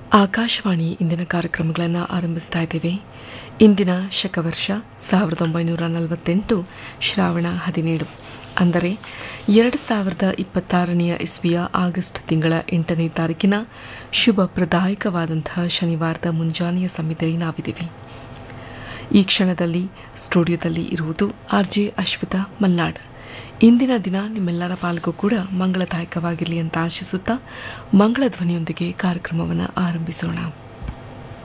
ಆಕಾಶವಾಣಿ ಇಂದಿನ ಕಾರ್ಯಕ್ರಮಗಳನ್ನು ಆರಂಭಿಸ್ತಾ ಇದ್ದೇವೆ ಇಂದಿನ ಶಕವರ್ಷ ಸಾವಿರದ ಒಂಬೈನೂರ ನಲವತ್ತೆಂಟು ಶ್ರಾವಣ ಹದಿನೇಳು ಅಂದರೆ ಎರಡು ಸಾವಿರದ ಇಪ್ಪತ್ತಾರನೆಯ ಇಸ್ವಿಯ ಆಗಸ್ಟ್ ತಿಂಗಳ ಎಂಟನೇ ತಾರೀಕಿನ ಶುಭ ಪ್ರದಾಯಕವಾದಂತಹ ಶನಿವಾರದ ಮುಂಜಾನೆಯ ಸಮಯದಲ್ಲಿ ನಾವಿದ್ದೀವಿ ಈ ಕ್ಷಣದಲ್ಲಿ ಸ್ಟುಡಿಯೋದಲ್ಲಿ ಇರುವುದು ಆರ್ ಜೆ ಅಶ್ವಿತಾ ಮಲ್ನಾಡ್ ಇಂದಿನ ದಿನ ನಿಮ್ಮೆಲ್ಲರ ಪಾಲ್ಗೂ ಕೂಡ ಮಂಗಳದಾಯಕವಾಗಿರಲಿ ಅಂತ ಆಶಿಸುತ್ತಾ ಮಂಗಳ ಧ್ವನಿಯೊಂದಿಗೆ ಕಾರ್ಯಕ್ರಮವನ್ನು ಆರಂಭಿಸೋಣ